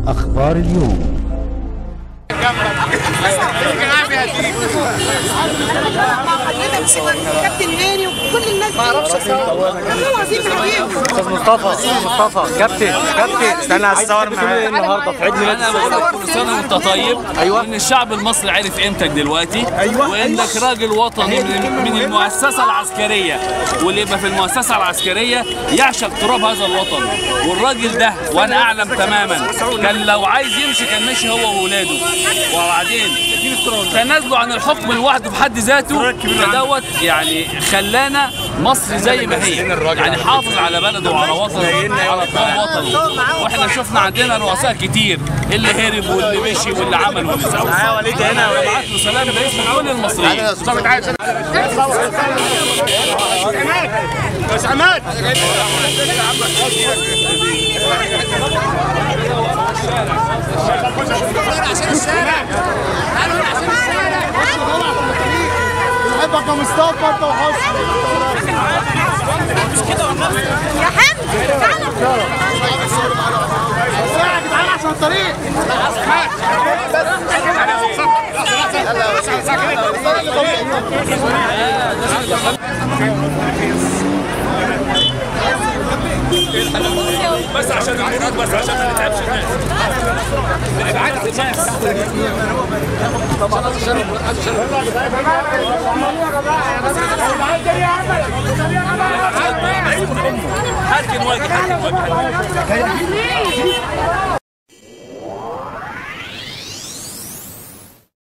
أخبار اليوم كابتن هاني وكل الناس ما اعرفش والله العظيم يا حبيبي استاذ مصطفى استاذ مصطفى كابتن كابتن استنى هتصور معايا النهارده في عيد ميلاد انا بقول لك كل سنه وانت طيب أيوة. وان الشعب المصري عرف قيمتك دلوقتي أيوة. وانك راجل وطني من, من المؤسسه العسكريه واللي يبقى في المؤسسه العسكريه يعشق تراب هذا الوطن والراجل ده وانا اعلم تماما كان لو عايز يمشي كان مشي هو واولاده وبعدين تنازلوا عن الحكم لوحده في حد ذاته فدوت يعني خلانا مصر زي ما هي يعني حافظ على بلده وعلى وطنه على تراب وطنه واحنا شفنا عندنا رؤساء كتير اللي هرب واللي مشي واللي عمل واللي سوى معايا وليد هنا بعت له سلام باسم كل المصريين بحبك يا مصطفى انت وحسن يا حمدي تعالى يا جدعان عشان الطريق بس عشان الخروج بس عشان ما نتعبش الناس هات الواجب هات الواجب